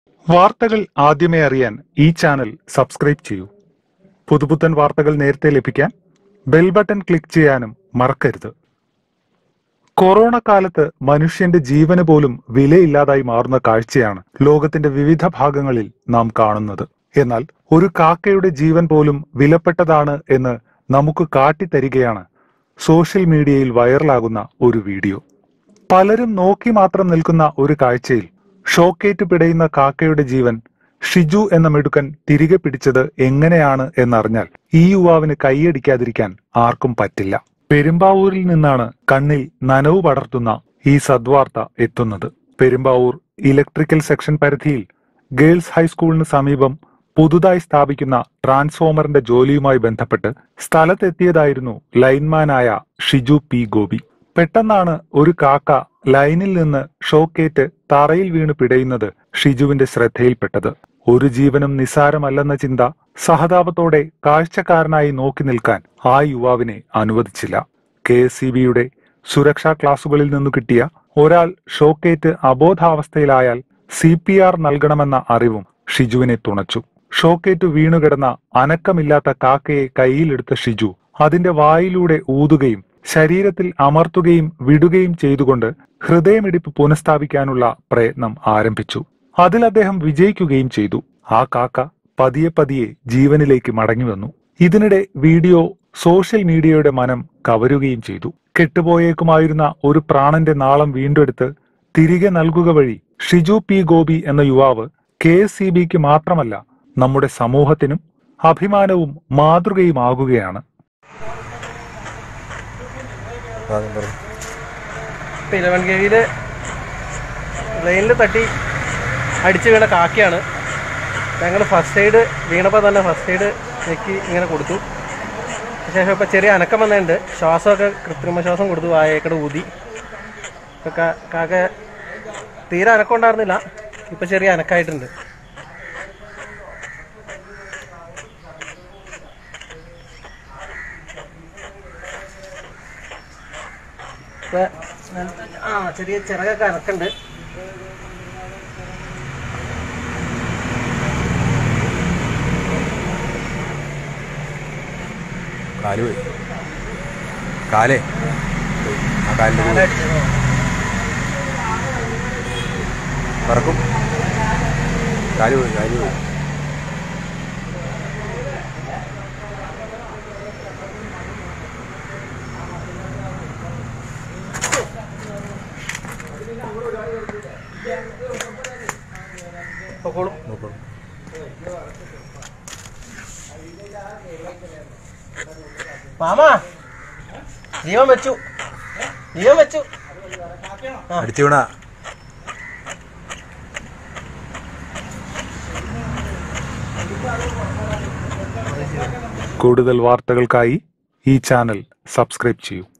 വാർത്തകൾ ആദ്യമേ അറിയാൻ ഈ ചാനൽ സബ്സ്ക്രൈബ് ചെയ്യൂ പുതുപുത്തൻ വാർത്തകൾ നേരത്തെ ലഭിക്കാൻ ബെൽ ബട്ടൺ ക്ലിക്ക് ചെയ്യാനും മറക്കരുത് കൊറോണ കാലത്ത് മനുഷ്യന്റെ ജീവന് പോലും വിലയില്ലാതായി മാറുന്ന കാഴ്ചയാണ് ലോകത്തിന്റെ വിവിധ ഭാഗങ്ങളിൽ നാം കാണുന്നത് എന്നാൽ ഒരു കാക്കയുടെ ജീവൻ പോലും വിലപ്പെട്ടതാണ് എന്ന് നമുക്ക് കാട്ടിത്തരികയാണ് സോഷ്യൽ മീഡിയയിൽ വൈറലാകുന്ന ഒരു വീഡിയോ പലരും നോക്കി മാത്രം നിൽക്കുന്ന ഒരു കാഴ്ചയിൽ ഷോക്കേറ്റ് പിടയുന്ന കാക്കയുടെ ജീവൻ ഷിജു എന്ന മിടുക്കൻ തിരികെ പിടിച്ചത് എങ്ങനെയാണ് എന്നറിഞ്ഞാൽ ഈ യുവാവിന് കൈയടിക്കാതിരിക്കാൻ ആർക്കും പറ്റില്ല പെരുമ്പാവൂരിൽ നിന്നാണ് കണ്ണിൽ നനവ് പടർത്തുന്ന ഈ സദ്വാർത്ത എത്തുന്നത് പെരുമ്പാവൂർ ഇലക്ട്രിക്കൽ സെക്ഷൻ പരിധിയിൽ ഗേൾസ് ഹൈസ്കൂളിന് സമീപം പുതുതായി സ്ഥാപിക്കുന്ന ട്രാൻസ്ഫോമറിന്റെ ജോലിയുമായി ബന്ധപ്പെട്ട് സ്ഥലത്തെത്തിയതായിരുന്നു ലൈൻമാനായ ഷിജു പി ഗോപി പെട്ടെന്നാണ് ഒരു കാക്ക ലൈനിൽ നിന്ന് ഷോക്കേറ്റ് തറയിൽ വീണ് പിടയുന്നത് ഷിജുവിന്റെ ശ്രദ്ധയിൽപ്പെട്ടത് ഒരു ജീവനും നിസാരമല്ലെന്ന ചിന്ത സഹതാപത്തോടെ കാഴ്ചക്കാരനായി നോക്കി നിൽക്കാൻ ആ യുവാവിനെ അനുവദിച്ചില്ല കെ എസ് സി ബിയുടെ സുരക്ഷാ ക്ലാസുകളിൽ നിന്നു കിട്ടിയ ഒരാൾ ഷോക്കേറ്റ് അബോധാവസ്ഥയിലായാൽ സി പി ആർ നൽകണമെന്ന അറിവും ഷിജുവിനെ തുണച്ചു ഷോക്കേറ്റ് വീണുകിടന്ന അനക്കമില്ലാത്ത കാക്കയെ കൈയിലെടുത്ത ഷിജു അതിന്റെ വായിലൂടെ ഊതുകയും ശരീരത്തിൽ അമർത്തുകയും വിടുകയും ചെയ്തുകൊണ്ട് ഹൃദയമിടിപ്പ് പുനഃസ്ഥാപിക്കാനുള്ള പ്രയത്നം ആരംഭിച്ചു അതിൽ അദ്ദേഹം വിജയിക്കുകയും ചെയ്തു ആ കാക്ക പതിയെ പതിയെ ജീവനിലേക്ക് മടങ്ങി വന്നു ഇതിനിടെ വീഡിയോ സോഷ്യൽ മീഡിയയുടെ മനം കവരുകയും ചെയ്തു കെട്ടുപോയേക്കുമായിരുന്ന ഒരു പ്രാണന്റെ നാളം വീണ്ടെടുത്ത് തിരികെ നൽകുക വഴി ഷിജു പി ഗോപി എന്ന യുവാവ് കെ എസ് സി ബിക്ക് മാത്രമല്ല നമ്മുടെ സമൂഹത്തിനും അഭിമാനവും മാതൃകയുമാകുകയാണ് ആദ്യം പറഞ്ഞു ഇപ്പം ഇലവൻ കെവിയിൽ ലൈനിൽ തട്ടി അടിച്ച് വീണ കാക്കയാണ് ഞങ്ങൾ ഫസ്റ്റ് എയ്ഡ് വീണപ്പോൾ തന്നെ ഫസ്റ്റ് എയ്ഡ് ഞെക്കി ഇങ്ങനെ കൊടുത്തു ശേഷം ഇപ്പോൾ ചെറിയ അനക്കം വന്നിട്ടുണ്ട് ശ്വാസമൊക്കെ കൃത്രിമ ശ്വാസം കൊടുത്തു വായേക്കടെ ഊതി ഇപ്പം കാ- കാക്ക തീരെ അനക്കം ഉണ്ടായിരുന്നില്ല ഇപ്പം ചെറിയ അനക്കായിട്ടുണ്ട് ഇപ്പൊ നല്ല- ആ ചെറിയ ചിറകൊക്കെ അനക്കുണ്ട് കാല് പോയി കാലേ പോയി. ആ കാലിൻ്റെ പോയി. പറക്കും കാല് പോയി കാല് പോയി പൊക്കോളും നോക്കണം മാമാ ജീവൻ വെച്ചു ജീവൻ വെച്ചു അടിച്ചു വീണ കൂടുതൽ വാർത്തകൾക്കായി ഈ ചാനൽ സബ്സ്ക്രൈബ് ചെയ്യൂ